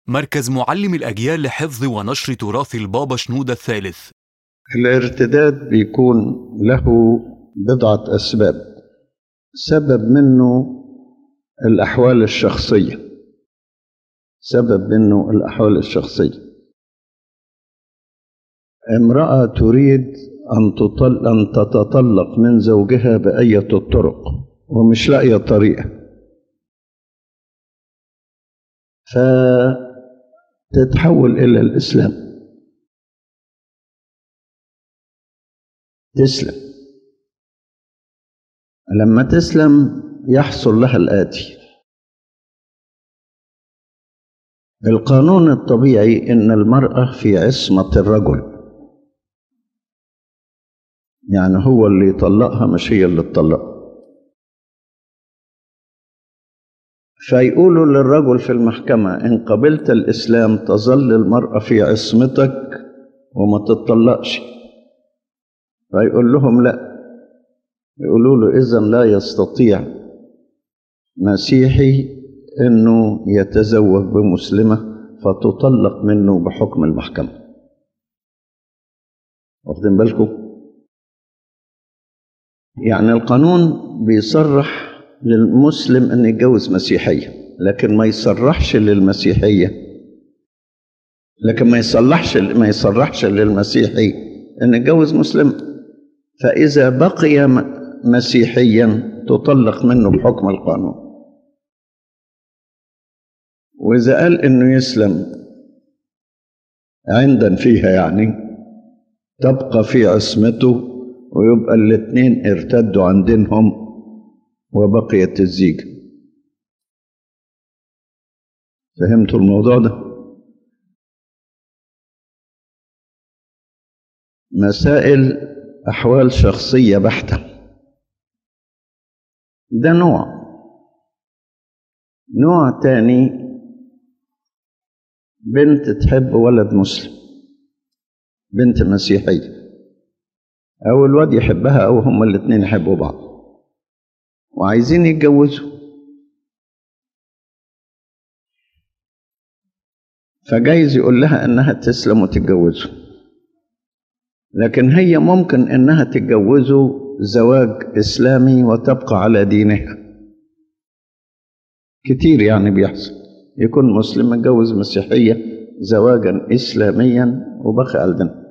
مركز معلم الأجيال لحفظ ونشر تراث البابا شنودة الثالث الارتداد بيكون له بضعة أسباب سبب منه الأحوال الشخصية سبب منه الأحوال الشخصية امرأة تريد أن, تطل أن تتطلق من زوجها بأية الطرق ومش لاقية طريقة فتتحول إلى الإسلام تسلم لما تسلم يحصل لها الآتي القانون الطبيعي إن المرأة في عصمة الرجل يعني هو اللي يطلقها مش هي اللي تطلقها فيقولوا للرجل في المحكمة إن قبلت الإسلام تظل المرأة في عصمتك وما تطلقش فيقول لهم لا يقولوا له إذا لا يستطيع مسيحي إنه يتزوج بمسلمة فتطلق منه بحكم المحكمة واخدين بالكم يعني القانون بيصرح للمسلم أن يتجوز مسيحية لكن ما يصرحش للمسيحية لكن ما يصلحش ما يصرحش للمسيحي أن يتجوز مسلم فإذا بقي مسيحيا تطلق منه بحكم القانون وإذا قال إنه يسلم عندا فيها يعني تبقى في عصمته ويبقى الاتنين ارتدوا عن دينهم وبقيت الزيجة فهمتوا الموضوع ده مسائل أحوال شخصية بحتة ده نوع نوع تاني بنت تحب ولد مسلم بنت مسيحية أو الواد يحبها أو هما الاتنين يحبوا بعض وعايزين يتجوزوا فجايز يقول لها انها تسلم وتتجوزه لكن هي ممكن انها تتجوزه زواج اسلامي وتبقى على دينها كتير يعني بيحصل يكون مسلم متجوز مسيحيه زواجا اسلاميا وبقى على دينها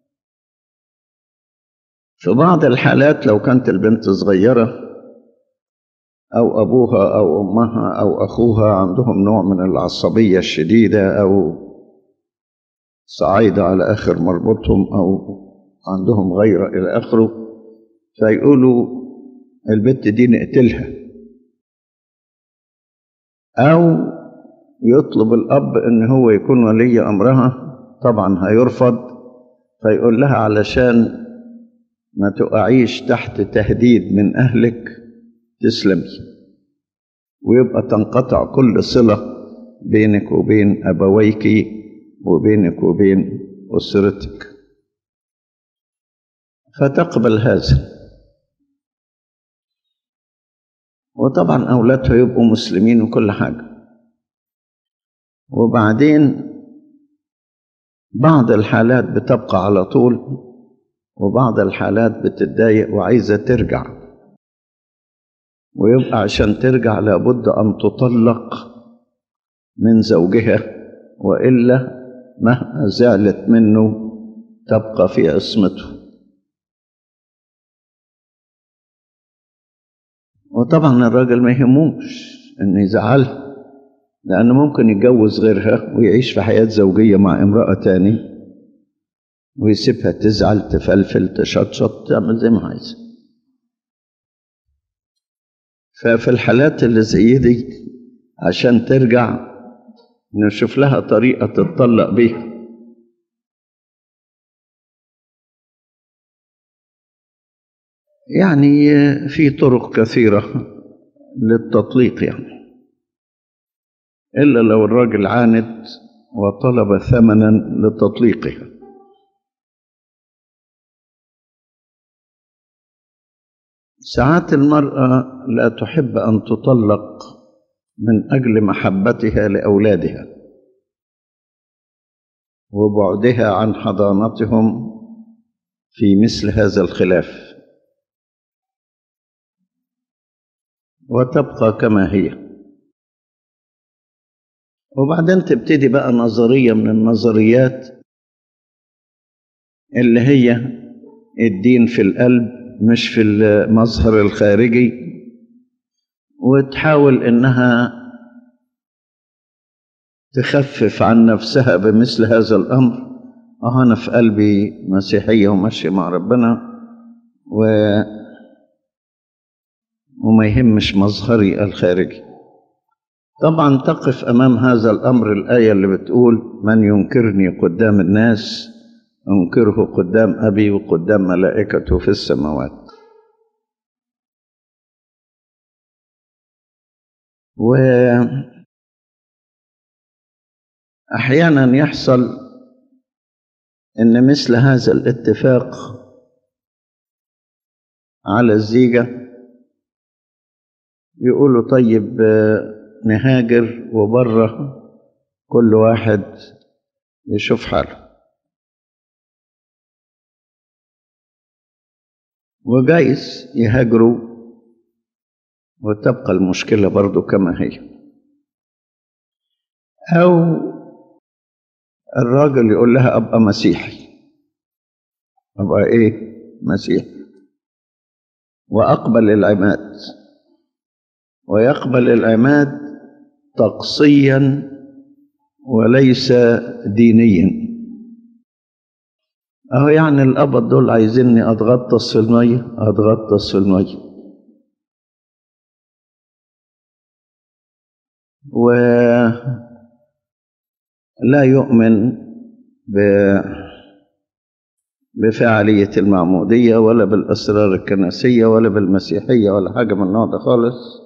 في بعض الحالات لو كانت البنت صغيره أو أبوها أو أمها أو أخوها عندهم نوع من العصبية الشديدة أو صعيدة على آخر مربوطهم أو عندهم غيرة إلى آخره فيقولوا البت دي نقتلها أو يطلب الأب إن هو يكون ولي أمرها طبعا هيرفض فيقول لها علشان ما تقعيش تحت تهديد من أهلك تسلمي ويبقى تنقطع كل صلة بينك وبين أبويك وبينك وبين أسرتك فتقبل هذا وطبعا أولادها يبقوا مسلمين وكل حاجة وبعدين بعض الحالات بتبقى على طول وبعض الحالات بتتضايق وعايزة ترجع ويبقى عشان ترجع لابد أن تطلق من زوجها وإلا مهما زعلت منه تبقى في عصمته وطبعا الراجل ما يهموش ان يزعلها لأنه ممكن يتجوز غيرها ويعيش في حياة زوجية مع امرأة تاني ويسيبها تزعل تفلفل تشطشط تعمل زي ما عايزه ففي الحالات اللي زي دي عشان ترجع نشوف لها طريقة تتطلق بيها يعني في طرق كثيرة للتطليق يعني إلا لو الراجل عاند وطلب ثمنا لتطليقها ساعات المرأة لا تحب أن تطلق من أجل محبتها لأولادها وبعدها عن حضانتهم في مثل هذا الخلاف وتبقى كما هي وبعدين تبتدي بقى نظرية من النظريات اللي هي الدين في القلب مش في المظهر الخارجي وتحاول انها تخفف عن نفسها بمثل هذا الامر اه انا في قلبي مسيحيه وماشيه مع ربنا و وما يهمش مظهري الخارجي طبعا تقف امام هذا الامر الايه اللي بتقول من ينكرني قدام الناس انكره قدام ابي وقدام ملائكته في السماوات و احيانا يحصل ان مثل هذا الاتفاق على الزيجه يقولوا طيب نهاجر وبره كل واحد يشوف حاله وجايز يهاجروا وتبقى المشكلة برضو كما هي أو الراجل يقول لها أبقى مسيحي أبقى إيه مسيحي وأقبل العماد ويقبل العماد طقسيا وليس دينيا اهو يعني الابد دول عايزيني اتغطس في الميه اتغطس في الميه ولا يؤمن ب بفعالية المعمودية ولا بالأسرار الكنسية ولا بالمسيحية ولا حاجة من النوع ده خالص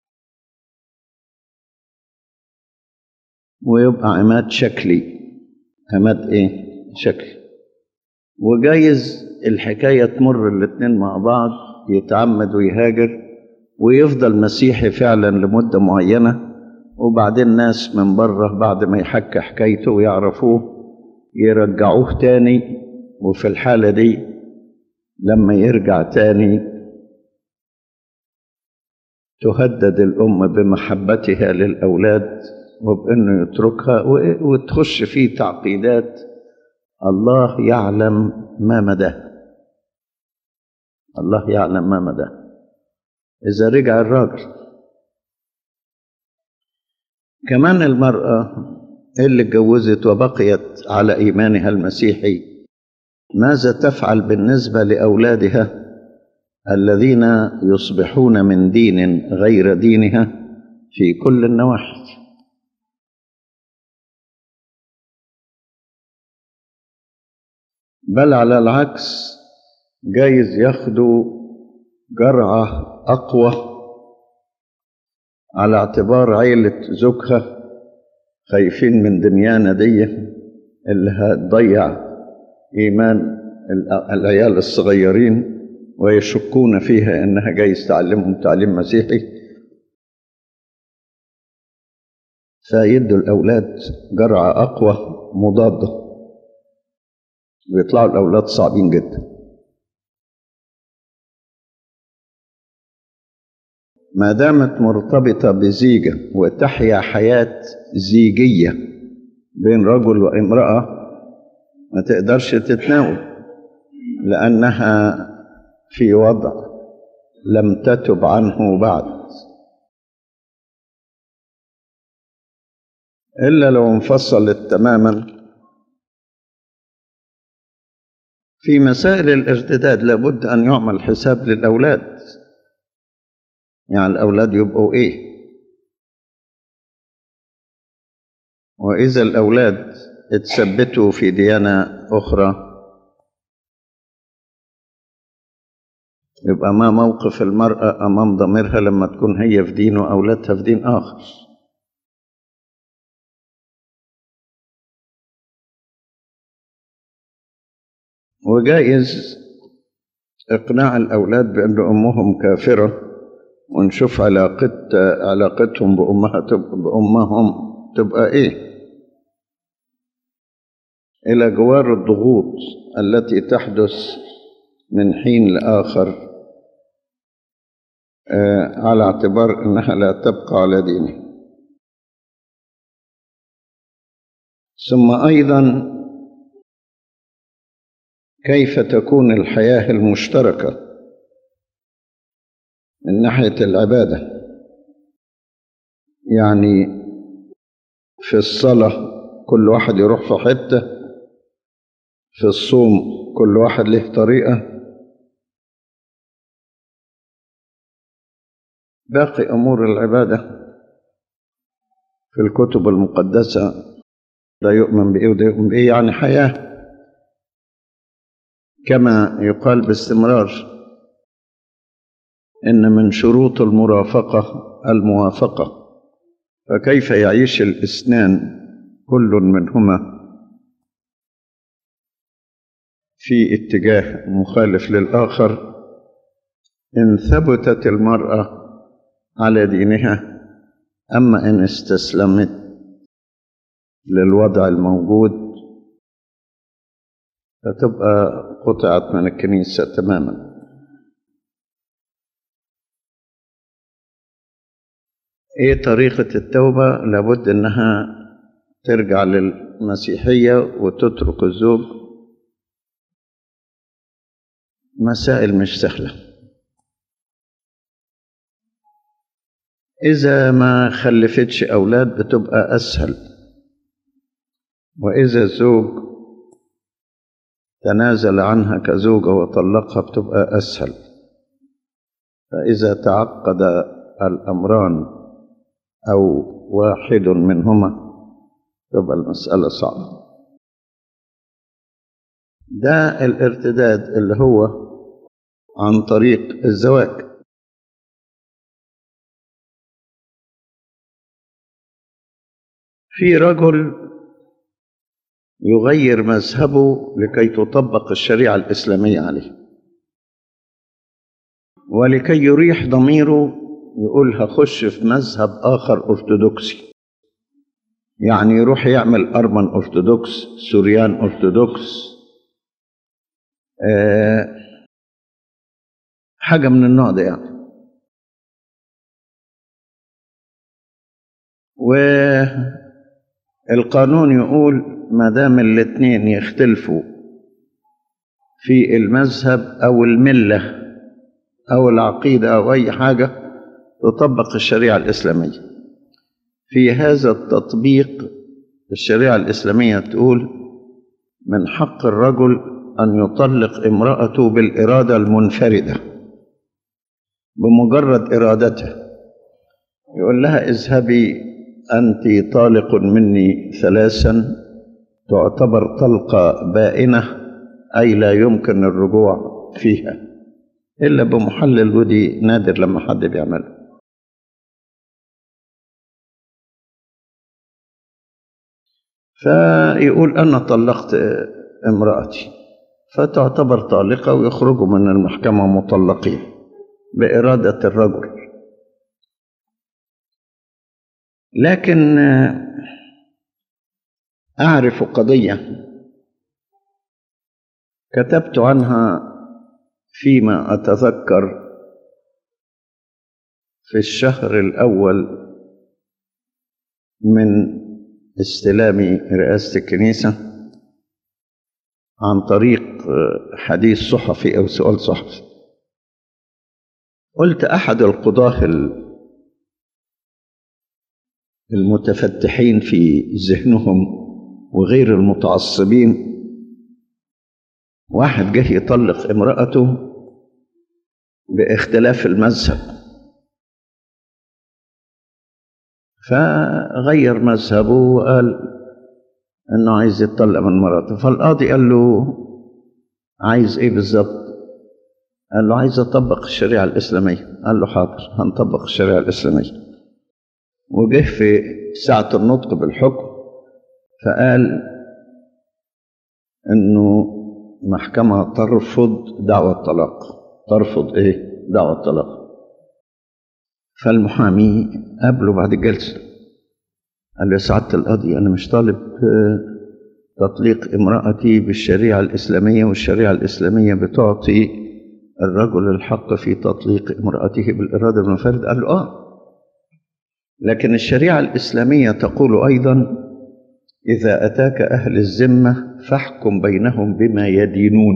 ويبقى عماد شكلي عماد ايه شكلي وجايز الحكاية تمر الاتنين مع بعض يتعمد ويهاجر ويفضل مسيحي فعلا لمدة معينة وبعدين ناس من بره بعد ما يحكي حكايته ويعرفوه يرجعوه تاني وفي الحالة دي لما يرجع تاني تهدد الأم بمحبتها للأولاد وبأنه يتركها وتخش فيه تعقيدات الله يعلم ما مداه الله يعلم ما مداه إذا رجع الراجل كمان المرأة اللي اتجوزت وبقيت على إيمانها المسيحي ماذا تفعل بالنسبة لأولادها الذين يصبحون من دين غير دينها في كل النواحي بل على العكس جايز ياخدوا جرعة أقوى على اعتبار عيلة زوجها خايفين من دميانة دي اللي هتضيع إيمان العيال الصغيرين ويشكون فيها إنها جايز تعلمهم تعليم مسيحي فيدوا الأولاد جرعة أقوى مضادة ويطلعوا الأولاد صعبين جدا ما دامت مرتبطة بزيجة وتحيا حياة زيجية بين رجل وامرأة ما تقدرش تتناول لأنها في وضع لم تتب عنه بعد إلا لو انفصلت تماما في مسائل الارتداد لابد أن يعمل حساب للأولاد يعني الأولاد يبقوا إيه وإذا الأولاد اتثبتوا في ديانة أخرى يبقى ما موقف المرأة أمام ضميرها لما تكون هي في دين وأولادها في دين آخر وجائز إقناع الأولاد بأن أمهم كافرة ونشوف علاقت علاقتهم بأمها تبقى بأمهم تبقى إيه إلى جوار الضغوط التي تحدث من حين لآخر على اعتبار أنها لا تبقى على دينه ثم أيضا كيف تكون الحياة المشتركة من ناحية العبادة يعني في الصلاة كل واحد يروح في حتة في الصوم كل واحد له طريقة باقي أمور العبادة في الكتب المقدسة ده يؤمن بإيه وده يؤمن بإيه يعني حياة كما يقال باستمرار إن من شروط المرافقة الموافقة فكيف يعيش الاثنان كل منهما في اتجاه مخالف للآخر إن ثبتت المرأة على دينها أما إن استسلمت للوضع الموجود فتبقى قطعت من الكنيسة تماما ايه طريقة التوبة لابد انها ترجع للمسيحية وتترك الزوج مسائل مش سهلة إذا ما خلفتش أولاد بتبقى أسهل وإذا الزوج تنازل عنها كزوجة وطلقها بتبقى أسهل فإذا تعقد الأمران أو واحد منهما تبقى المسألة صعبة ده الارتداد اللي هو عن طريق الزواج في رجل يغير مذهبه لكي تطبق الشريعة الإسلامية عليه ولكي يريح ضميره يقول هخش في مذهب آخر أرثوذكسي يعني يروح يعمل أرمن أرثوذكس سوريان أرثوذكس أه حاجة من النوع ده يعني والقانون يقول ما دام الاتنين يختلفوا في المذهب أو الملة أو العقيدة أو أي حاجة تطبق الشريعة الإسلامية في هذا التطبيق الشريعة الإسلامية تقول من حق الرجل أن يطلق امرأته بالإرادة المنفردة بمجرد إرادته يقول لها اذهبي أنت طالق مني ثلاثا تعتبر طلقة بائنة أي لا يمكن الرجوع فيها إلا بمحلل ودي نادر لما حد بيعمله فيقول أنا طلقت امرأتي فتعتبر طالقة ويخرجوا من المحكمة مطلقين بإرادة الرجل لكن أعرف قضية كتبت عنها فيما أتذكر في الشهر الأول من استلامي رئاسة الكنيسة عن طريق حديث صحفي أو سؤال صحفي قلت أحد القضاة المتفتحين في ذهنهم وغير المتعصبين واحد جه يطلق امرأته باختلاف المذهب فغير مذهبه وقال انه عايز يطلق من مراته فالقاضي قال له عايز ايه بالظبط قال له عايز اطبق الشريعه الاسلاميه قال له حاضر هنطبق الشريعه الاسلاميه وجه في ساعه النطق بالحكم فقال انه محكمه ترفض دعوى الطلاق ترفض ايه دعوى الطلاق فالمحامي قابله بعد الجلسة قال له يا سعادة القاضي أنا مش طالب تطليق امرأتي بالشريعة الإسلامية والشريعة الإسلامية بتعطي الرجل الحق في تطليق امرأته بالإرادة المنفردة قال له آه لكن الشريعة الإسلامية تقول أيضا إذا أتاك أهل الذمة فاحكم بينهم بما يدينون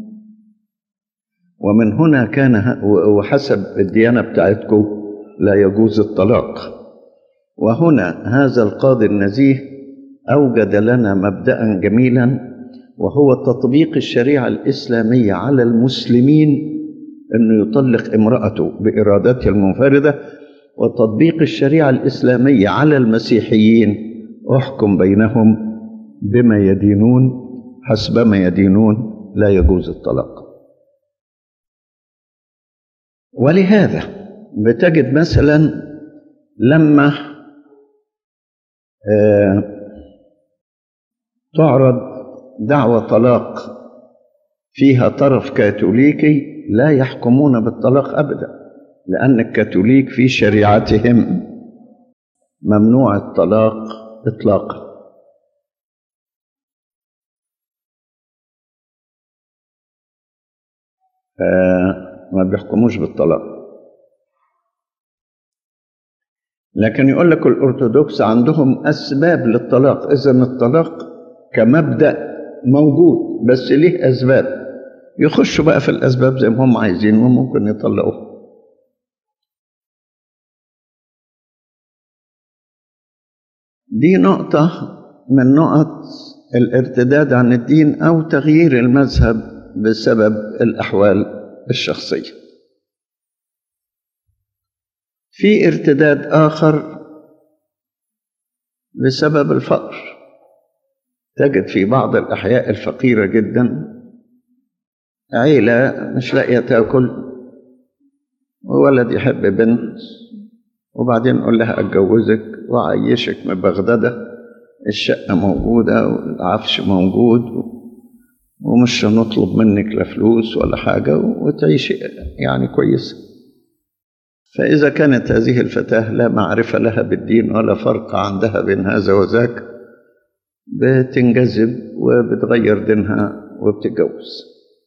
ومن هنا كان وحسب الديانة بتاعتكم لا يجوز الطلاق وهنا هذا القاضي النزيه أوجد لنا مبدأ جميلا وهو تطبيق الشريعة الإسلامية على المسلمين أنه يطلق امرأته بإرادته المنفردة وتطبيق الشريعة الإسلامية على المسيحيين احكم بينهم بما يدينون حسب ما يدينون لا يجوز الطلاق ولهذا بتجد مثلا لما آه تعرض دعوة طلاق فيها طرف كاثوليكي لا يحكمون بالطلاق أبدا لأن الكاثوليك في شريعتهم ممنوع الطلاق إطلاقا ما بيحكموش بالطلاق لكن يقول لك الأرثوذكس عندهم أسباب للطلاق إذا الطلاق كمبدأ موجود بس ليه أسباب يخشوا بقى في الأسباب زي ما هم عايزين وممكن يطلقوه دي نقطة من نقط الارتداد عن الدين أو تغيير المذهب بسبب الأحوال الشخصية في ارتداد آخر بسبب الفقر تجد في بعض الأحياء الفقيرة جدا عيلة مش لاقية تاكل وولد يحب بنت وبعدين نقول لها أتجوزك وأعيشك من بغدادة الشقة موجودة والعفش موجود ومش هنطلب منك لا فلوس ولا حاجة وتعيشي يعني كويس فإذا كانت هذه الفتاة لا معرفة لها بالدين ولا فرق عندها بين هذا وذاك بتنجذب وبتغير دينها وبتتجوز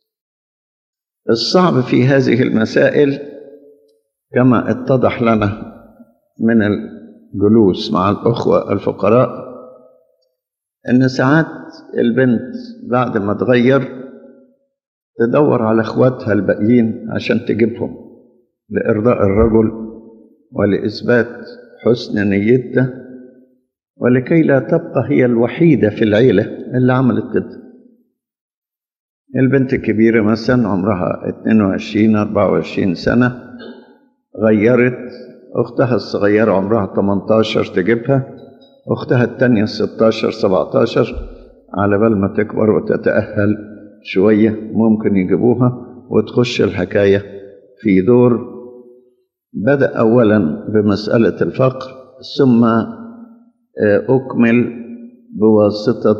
الصعب في هذه المسائل كما اتضح لنا من الجلوس مع الأخوة الفقراء إن ساعات البنت بعد ما تغير تدور على إخواتها الباقيين عشان تجيبهم لإرضاء الرجل ولإثبات حسن نيته ولكي لا تبقى هي الوحيدة في العيلة اللي عملت كده البنت الكبيرة مثلا عمرها 22 24 سنة غيرت أختها الصغيرة عمرها 18 تجيبها أختها التانية 16 17 على بال ما تكبر وتتأهل شوية ممكن يجيبوها وتخش الحكاية في دور بدأ أولا بمسألة الفقر ثم أكمل بواسطة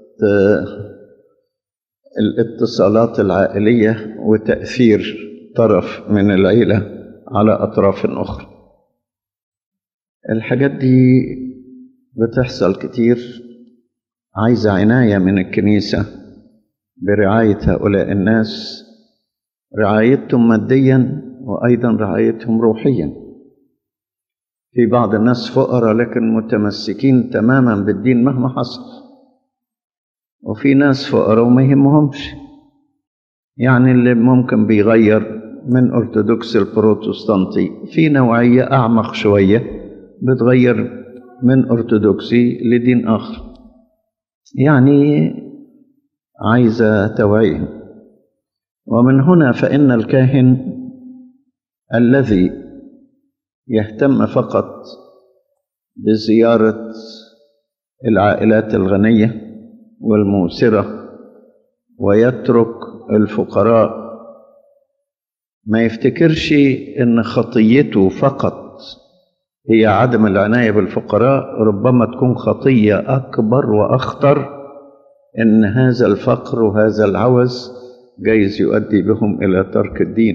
الاتصالات العائلية وتأثير طرف من العيلة على أطراف أخرى الحاجات دي بتحصل كتير عايزة عناية من الكنيسة برعاية هؤلاء الناس رعايتهم ماديا وأيضا رعايتهم روحيا في بعض الناس فقراء لكن متمسكين تماما بالدين مهما حصل وفي ناس فقراء وما يهمهمش يعني اللي ممكن بيغير من أرثوذكس البروتستانتي في نوعية أعمق شوية بتغير من أرثوذكسي لدين آخر يعني عايزة توعية ومن هنا فإن الكاهن الذي يهتم فقط بزيارة العائلات الغنية والموسرة ويترك الفقراء ما يفتكرش ان خطيته فقط هي عدم العناية بالفقراء ربما تكون خطية أكبر وأخطر إن هذا الفقر وهذا العوز جايز يؤدي بهم إلى ترك الدين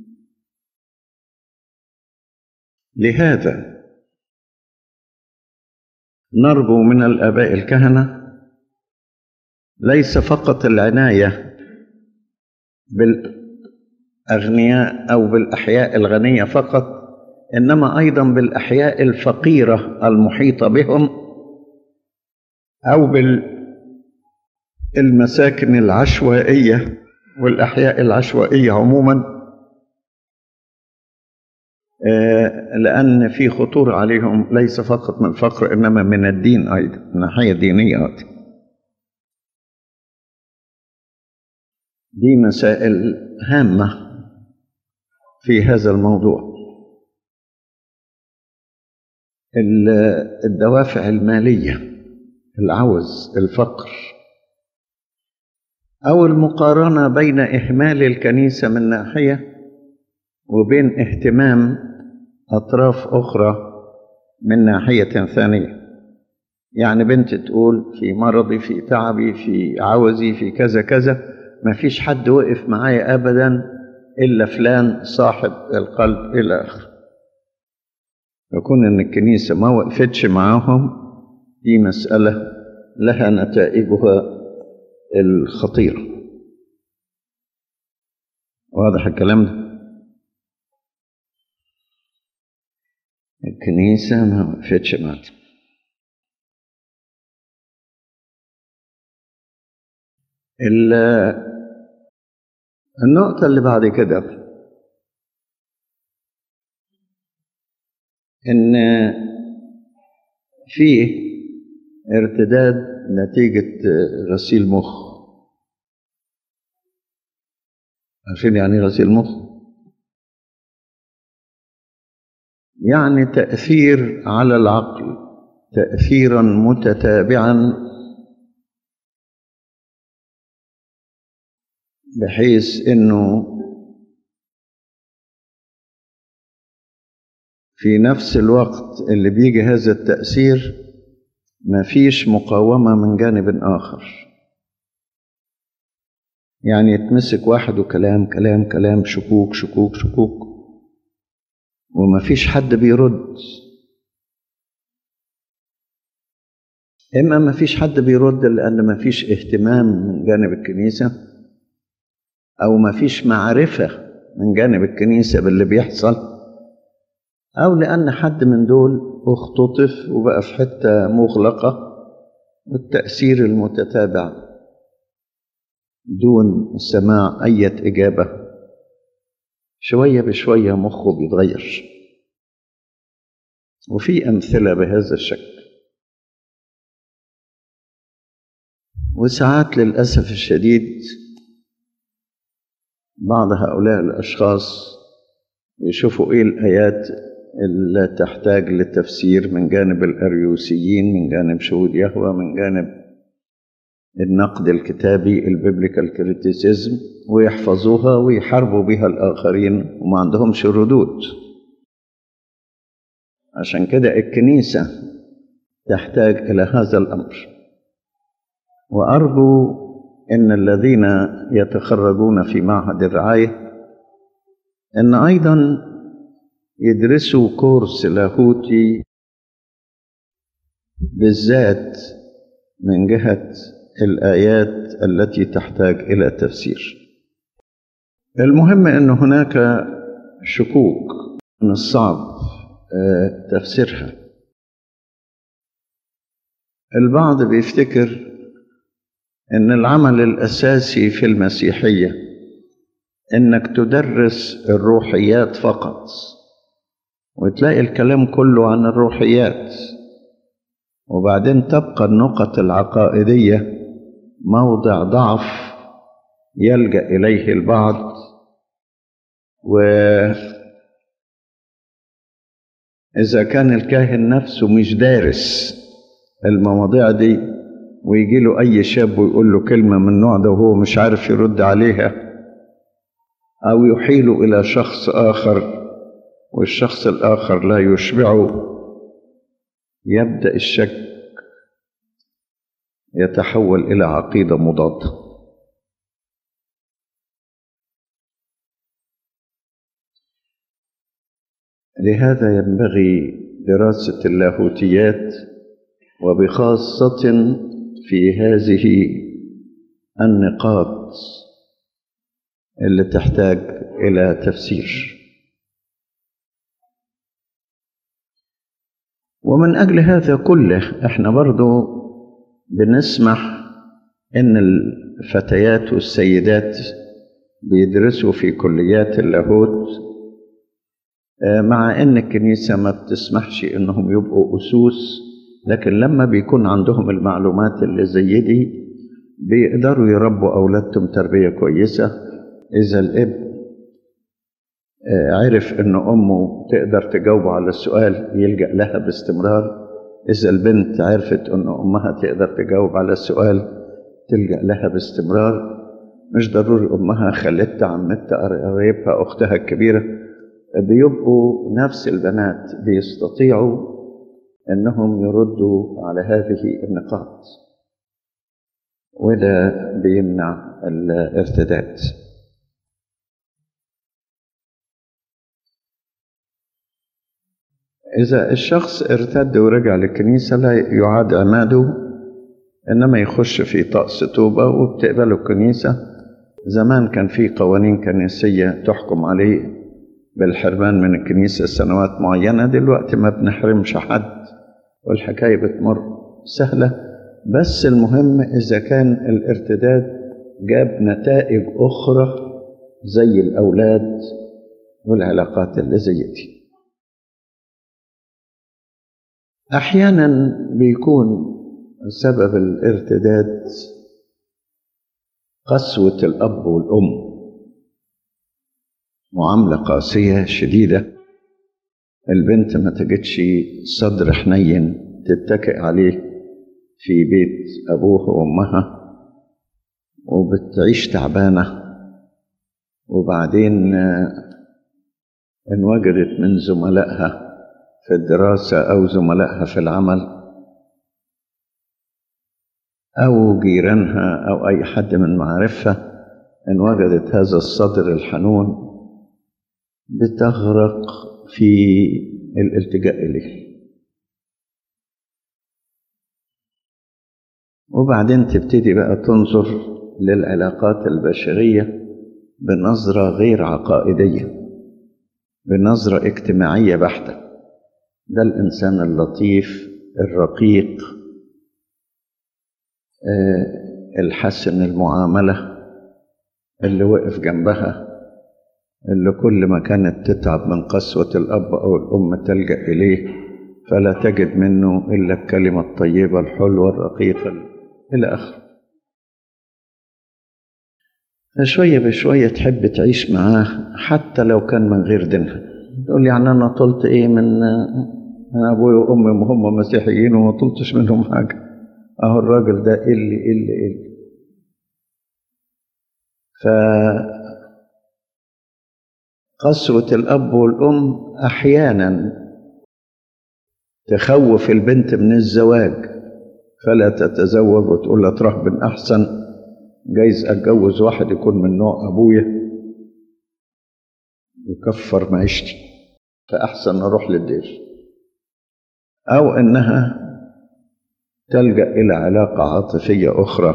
لهذا نرجو من الآباء الكهنة ليس فقط العناية بالأغنياء أو بالأحياء الغنية فقط إنما أيضا بالأحياء الفقيرة المحيطة بهم أو بالمساكن العشوائية والأحياء العشوائية عموما لأن في خطورة عليهم ليس فقط من الفقر إنما من الدين أيضا من ناحية دينية أيضا دي مسائل هامة في هذا الموضوع الدوافع المالية العوز الفقر أو المقارنة بين إهمال الكنيسة من ناحية وبين اهتمام أطراف أخرى من ناحية ثانية يعني بنت تقول في مرضي في تعبي في عوزي في كذا كذا ما فيش حد وقف معايا أبدا إلا فلان صاحب القلب إلى آخره يكون إن الكنيسة ما وقفتش معاهم دي مسألة لها نتائجها الخطيرة واضح الكلام ده الكنيسة ما وقفتش معاهم النقطة اللي بعد كده إن فيه ارتداد نتيجة غسيل مخ عارفين يعني غسيل مخ؟ يعني تأثير على العقل تأثيرا متتابعا بحيث انه في نفس الوقت اللي بيجي هذا التأثير مفيش مقاومة من جانب آخر يعني يتمسك واحد وكلام كلام كلام شكوك شكوك شكوك ومفيش حد بيرد إما مفيش حد بيرد لأن مفيش اهتمام من جانب الكنيسة أو ما فيش معرفة من جانب الكنيسة باللي بيحصل أو لأن حد من دول اختطف وبقى في حتة مغلقة والتأثير المتتابع دون سماع أي إجابة شوية بشوية مخه بيتغير وفي أمثلة بهذا الشكل وساعات للأسف الشديد بعض هؤلاء الأشخاص يشوفوا إيه الآيات اللي تحتاج للتفسير من جانب الأريوسيين من جانب شهود يهوى من جانب النقد الكتابي البيبليكال كريتيسيزم ويحفظوها ويحاربوا بها الآخرين وما عندهمش ردود عشان كده الكنيسة تحتاج إلى هذا الأمر وأرجو ان الذين يتخرجون في معهد الرعايه ان ايضا يدرسوا كورس لاهوتي بالذات من جهه الايات التي تحتاج الى تفسير المهم ان هناك شكوك من الصعب تفسيرها البعض بيفتكر ان العمل الاساسي في المسيحيه انك تدرس الروحيات فقط وتلاقي الكلام كله عن الروحيات وبعدين تبقى النقط العقائديه موضع ضعف يلجا اليه البعض و اذا كان الكاهن نفسه مش دارس المواضيع دي ويجي له أي شاب ويقول له كلمة من النوع ده وهو مش عارف يرد عليها أو يحيله إلى شخص آخر والشخص الآخر لا يشبعه يبدأ الشك يتحول إلى عقيدة مضادة لهذا ينبغي دراسة اللاهوتيات وبخاصة في هذه النقاط اللي تحتاج إلى تفسير ومن أجل هذا كله احنا برضو بنسمح ان الفتيات والسيدات بيدرسوا في كليات اللاهوت مع ان الكنيسة ما بتسمحش انهم يبقوا أسوس لكن لما بيكون عندهم المعلومات اللي زي دي بيقدروا يربوا أولادهم تربية كويسة إذا الابن عرف ان امه تقدر تجاوب على السؤال يلجا لها باستمرار اذا البنت عرفت ان امها تقدر تجاوب على السؤال تلجا لها باستمرار مش ضروري امها خالتها عمتها قريبها اختها الكبيره بيبقوا نفس البنات بيستطيعوا انهم يردوا على هذه النقاط وده بيمنع الارتداد إذا الشخص ارتد ورجع للكنيسة لا يعاد عماده إنما يخش في طقس توبة وبتقبله الكنيسة زمان كان في قوانين كنسية تحكم عليه بالحرمان من الكنيسة سنوات معينة دلوقتي ما بنحرمش حد والحكاية بتمر سهلة بس المهم إذا كان الارتداد جاب نتائج أخرى زي الأولاد والعلاقات اللي زي دي احيانا بيكون سبب الارتداد قسوه الاب والام معامله قاسيه شديده البنت ما تجدش صدر حنين تتكئ عليه في بيت ابوها وامها وبتعيش تعبانه وبعدين ان وجدت من زملائها في الدراسة أو زملائها في العمل أو جيرانها أو أي حد من معارفها إن وجدت هذا الصدر الحنون بتغرق في الالتجاء إليه وبعدين تبتدي بقى تنظر للعلاقات البشرية بنظرة غير عقائدية بنظرة اجتماعية بحتة ده الإنسان اللطيف الرقيق الحسن المعاملة اللي وقف جنبها اللي كل ما كانت تتعب من قسوة الأب أو الأم تلجأ إليه فلا تجد منه إلا الكلمة الطيبة الحلوة الرقيقة إلى آخره فشوية بشوية تحب تعيش معاه حتى لو كان من غير دينها تقول يعني أنا طلت إيه من من أبوي وأمي وهم مسيحيين وما طلتش منهم حاجة أهو الراجل ده اللي اللي اللي ف قسوة الأب والأم أحيانا تخوف البنت من الزواج فلا تتزوج وتقول لها ترهبن أحسن جايز أتجوز واحد يكون من نوع أبويا يكفر معيشتي فأحسن أروح للدير أو إنها تلجأ إلى علاقة عاطفية أخرى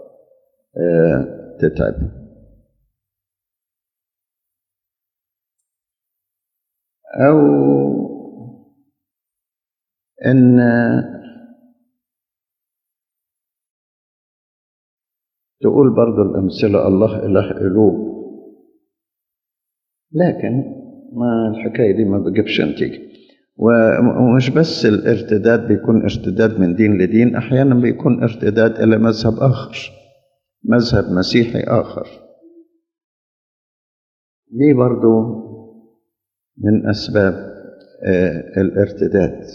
تتعب أو إن تقول برضو الأمثلة الله إله قلوب لكن ما الحكاية دي ما بجيبش نتيجة ومش بس الارتداد بيكون ارتداد من دين لدين أحيانا بيكون ارتداد إلى مذهب آخر مذهب مسيحي آخر دي برضو من أسباب الارتداد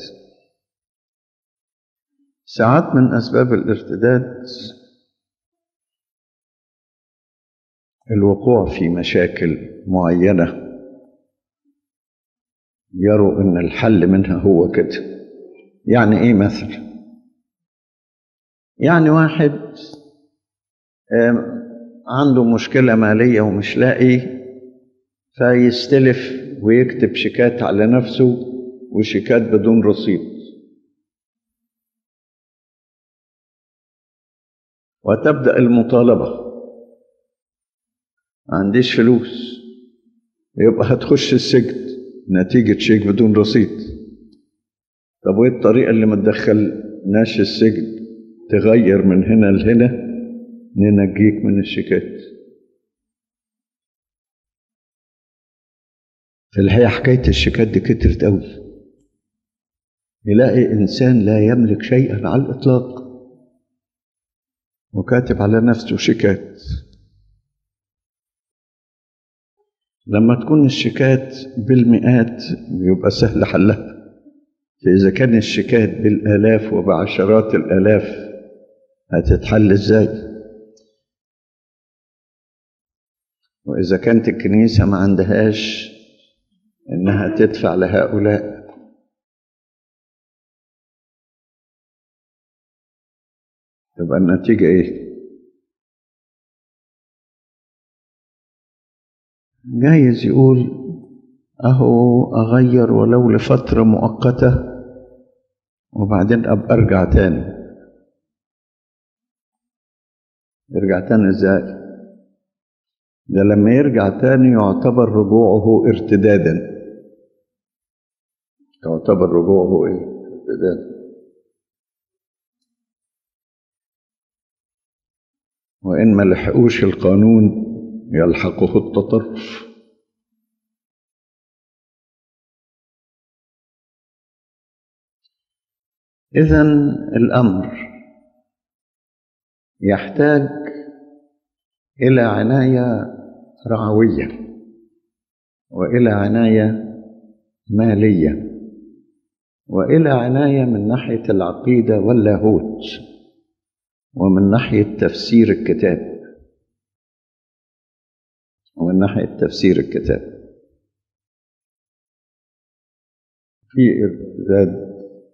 ساعات من أسباب الارتداد الوقوع في مشاكل معينة يروا أن الحل منها هو كده يعني إيه مثلا يعني واحد عنده مشكلة مالية ومش لاقي فيستلف ويكتب شيكات على نفسه وشيكات بدون رصيد وتبدأ المطالبة ما عنديش فلوس يبقى هتخش السجن نتيجة شيك بدون رصيد طب وايه الطريقة اللي ما تدخلناش السجن تغير من هنا لهنا ننجيك من الشيكات في الحقيقة حكاية الشيكات دي كترت قوي يلاقي إنسان لا يملك شيئا على الإطلاق وكاتب على نفسه شيكات لما تكون الشيكات بالمئات بيبقى سهل حلها فإذا كان الشيكات بالآلاف وبعشرات الآلاف هتتحل إزاي؟ وإذا كانت الكنيسة ما عندهاش إنها تدفع لهؤلاء تبقى النتيجة إيه؟ جايز يقول أهو أغير ولو لفترة مؤقتة وبعدين أبقى أرجع تاني يرجع تاني إزاي؟ ده لما يرجع تاني يعتبر رجوعه ارتدادا يعتبر رجوعه ايه؟ ارتدادا وإن ما لحقوش القانون يلحقه التطرف إذا الأمر يحتاج إلى عناية رعوية وإلى عناية مالية وإلى عناية من ناحية العقيدة واللاهوت ومن ناحية تفسير الكتاب ومن ناحية تفسير الكتاب في ارتداد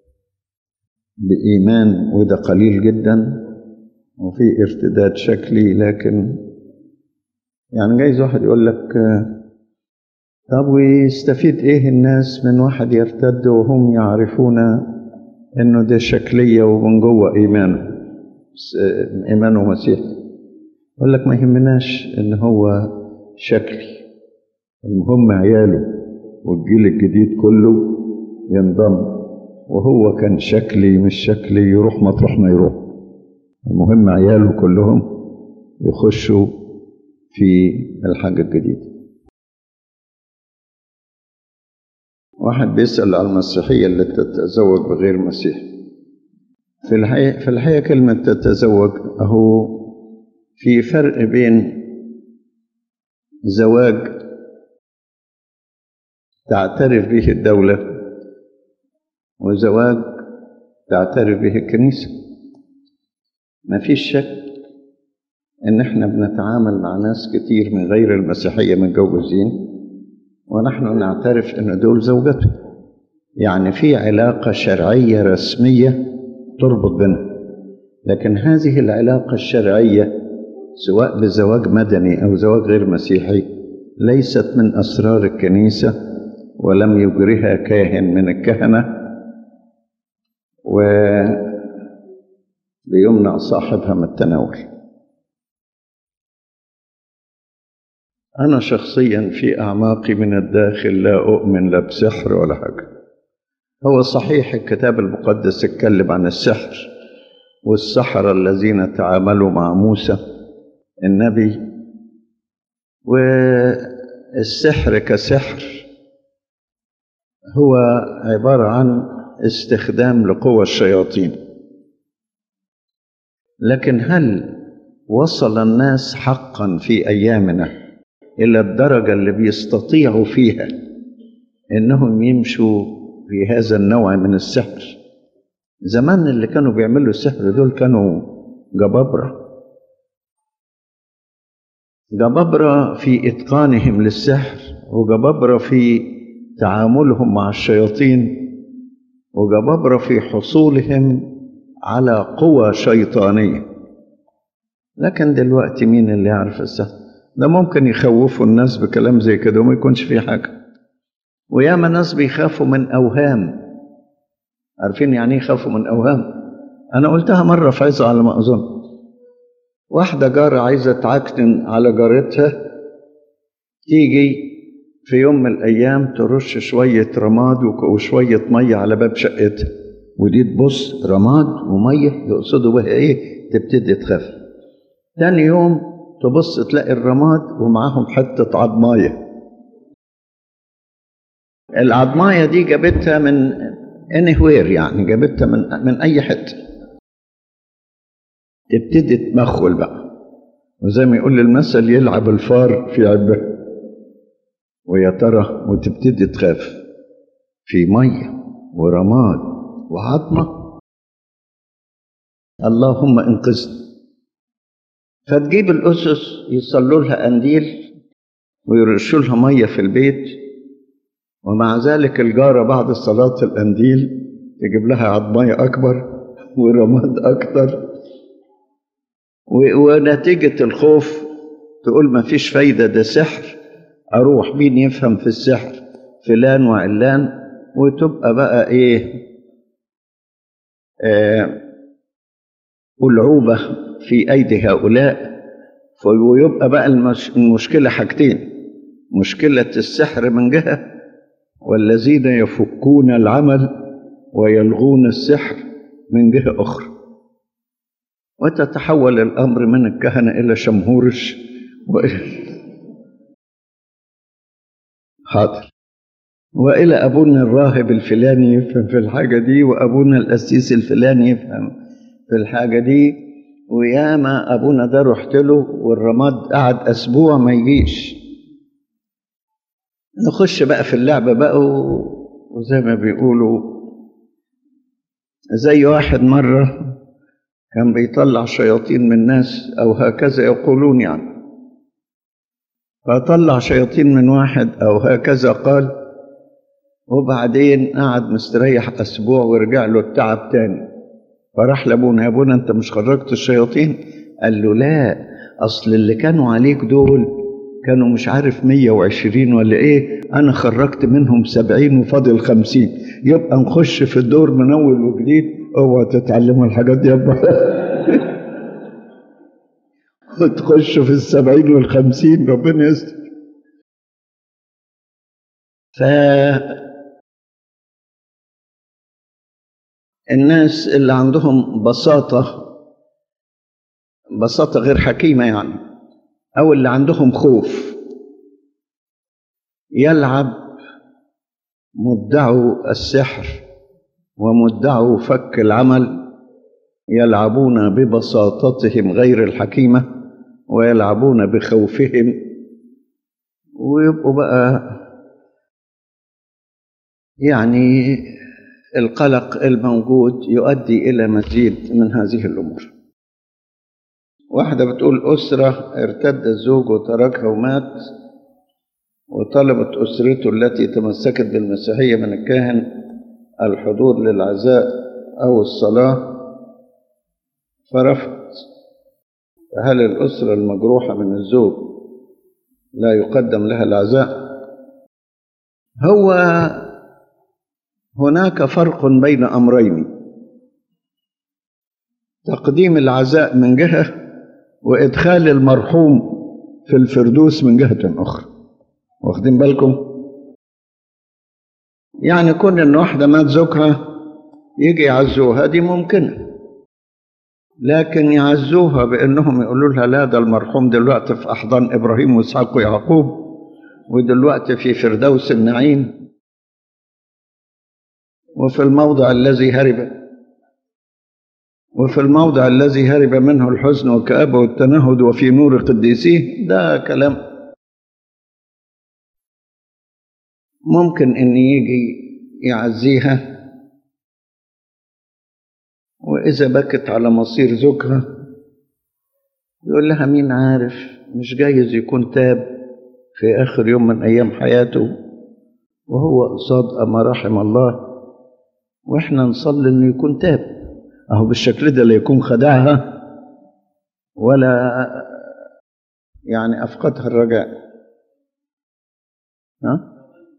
بإيمان وده قليل جدا وفي ارتداد شكلي لكن يعني جايز واحد يقول لك طب ويستفيد ايه الناس من واحد يرتد وهم يعرفون انه ده شكلية ومن جوه ايمانه ايمانه مسيحي يقول لك ما يهمناش ان هو شكلي المهم عياله والجيل الجديد كله ينضم وهو كان شكلي مش شكلي يروح مطرح ما يروح المهم عياله كلهم يخشوا في الحاجة الجديدة واحد بيسأل على المسيحية اللي تتزوج بغير مسيح في الحقيقة, في الحقيقة كلمة تتزوج أهو في فرق بين زواج تعترف به الدولة وزواج تعترف به الكنيسة ما فيش شك ان احنا بنتعامل مع ناس كتير من غير المسيحية متجوزين ونحن نعترف ان دول زوجته يعني في علاقة شرعية رسمية تربط بينهم لكن هذه العلاقة الشرعية سواء بزواج مدني أو زواج غير مسيحي ليست من أسرار الكنيسة ولم يجرها كاهن من الكهنة وبيمنع صاحبها من التناول أنا شخصيا في أعماقي من الداخل لا أؤمن لا بسحر ولا حاجة هو صحيح الكتاب المقدس اتكلم عن السحر والسحرة الذين تعاملوا مع موسى النبي والسحر كسحر هو عبارة عن استخدام لقوى الشياطين لكن هل وصل الناس حقا في أيامنا إلى الدرجة اللي بيستطيعوا فيها إنهم يمشوا في هذا النوع من السحر زمان اللي كانوا بيعملوا السحر دول كانوا جبابرة جبابرة في إتقانهم للسحر وجبابرة في تعاملهم مع الشياطين وجبابرة في حصولهم على قوى شيطانية لكن دلوقتي مين اللي يعرف السحر ده ممكن يخوفوا الناس بكلام زي كده وما يكونش فيه حاجة وياما ناس بيخافوا من أوهام عارفين يعني ايه يخافوا من أوهام أنا قلتها مرة في عظة على ما أظن واحدة جارة عايزة تعكنن على جارتها تيجي في يوم من الأيام ترش شوية رماد وشوية مية على باب شقتها ودي تبص رماد ومية يقصدوا بها إيه تبتدي تخاف تاني يوم تبص تلاقي الرماد ومعاهم حتة عضماية العضماية دي جابتها من anywhere يعني جابتها من من أي حتة تبتدي تمخول بقى وزي ما يقول المثل يلعب الفار في عبه ويا ترى وتبتدي تخاف في ميه ورماد وعظمه اللهم انقذني فتجيب الاسس يصلوا لها قنديل ويرشوا لها ميه في البيت ومع ذلك الجاره بعد صلاه القنديل تجيب لها عظميه اكبر ورماد اكتر ونتيجه الخوف تقول ما فيش فايده ده سحر اروح مين يفهم في السحر فلان وعلان وتبقى بقى ايه آه ألعوبة في أيدي هؤلاء ويبقى بقى المش المشكلة حاجتين مشكلة السحر من جهة والذين يفكون العمل ويلغون السحر من جهة أخرى وتتحول الأمر من الكهنة إلى شمهورش وإلى حاضر وإلى أبونا الراهب الفلاني يفهم في الحاجة دي وأبونا القسيس الفلاني يفهم في الحاجة دي وياما أبونا ده رحت له والرماد قعد أسبوع ما يجيش نخش بقى في اللعبة بقى وزي ما بيقولوا زي واحد مرة كان بيطلع شياطين من ناس أو هكذا يقولون يعني فطلع شياطين من واحد أو هكذا قال وبعدين قعد مستريح أسبوع ورجع له التعب تاني فراح لأبونا يا أبونا أنت مش خرجت الشياطين قال له لا أصل اللي كانوا عليك دول كانوا مش عارف مية وعشرين ولا إيه أنا خرجت منهم سبعين وفاضل خمسين يبقى نخش في الدور من أول وجديد اوعى تتعلموا الحاجات دي يابا وتخشوا في السبعين والخمسين ربنا يستر ف الناس اللي عندهم بساطة بساطة غير حكيمة يعني أو اللي عندهم خوف يلعب مدعو السحر ومدعو فك العمل يلعبون ببساطتهم غير الحكيمة ويلعبون بخوفهم ويبقوا بقى يعني القلق الموجود يؤدي إلى مزيد من هذه الأمور واحدة بتقول أسرة ارتد الزوج وتركها ومات وطلبت أسرته التي تمسكت بالمسيحية من الكاهن الحضور للعزاء أو الصلاة فرفض فهل الأسرة المجروحة من الزوج لا يقدم لها العزاء هو هناك فرق بين أمرين تقديم العزاء من جهة وإدخال المرحوم في الفردوس من جهة أخرى واخدين بالكم يعني كون إن واحدة مات زوجها يجي يعزوها دي ممكنة لكن يعزوها بأنهم يقولوا لها لا ده المرحوم دلوقتي في أحضان إبراهيم وإسحاق ويعقوب ودلوقتي في فردوس النعيم وفي الموضع الذي هرب وفي الموضع الذي هرب منه الحزن والكآبة والتنهد وفي نور قديسيه ده كلام ممكن ان يجي يعزيها واذا بكت على مصير زوجها يقول لها مين عارف مش جايز يكون تاب في اخر يوم من ايام حياته وهو قصاد ما رحم الله واحنا نصلي انه يكون تاب اهو بالشكل ده لا يكون خدعها ولا يعني افقدها الرجاء ها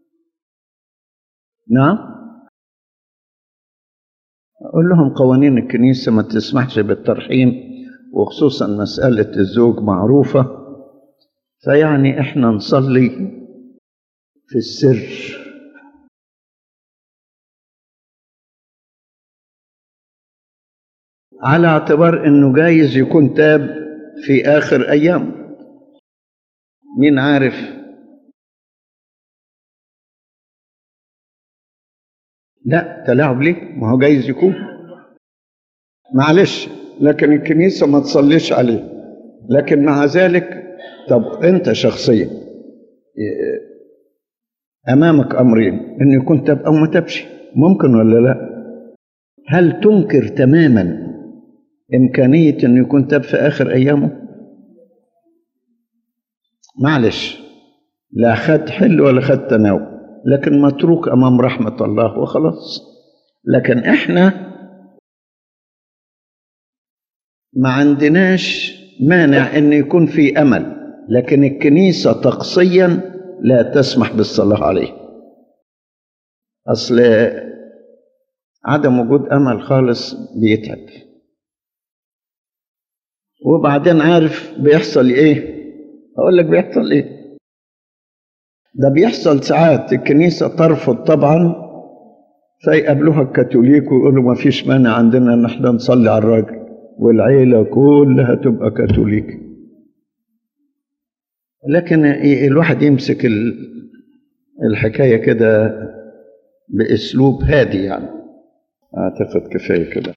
نعم أقول لهم قوانين الكنيسة ما تسمحش بالترحيم وخصوصا مسألة الزوج معروفة فيعني احنا نصلي في السر على اعتبار انه جايز يكون تاب في اخر ايام مين عارف لا تلاعب ليه ما هو جايز يكون معلش لكن الكنيسة ما تصليش عليه لكن مع ذلك طب انت شخصيا امامك امرين انه يكون تاب او ما تبش ممكن ولا لا هل تنكر تماما امكانيه انه يكون تاب في اخر ايامه معلش لا خد حل ولا خد تناول لكن متروك امام رحمه الله وخلاص لكن احنا ما عندناش مانع ان يكون في امل لكن الكنيسه تقصيا لا تسمح بالصلاه عليه اصل عدم وجود امل خالص بيتعب وبعدين عارف بيحصل ايه اقول لك بيحصل ايه ده بيحصل ساعات الكنيسه ترفض طبعا فيقابلوها الكاثوليك ويقولوا ما فيش مانع عندنا ان احنا نصلي على الراجل والعيله كلها تبقى كاثوليك لكن الواحد يمسك الحكايه كده باسلوب هادي يعني اعتقد كفايه كده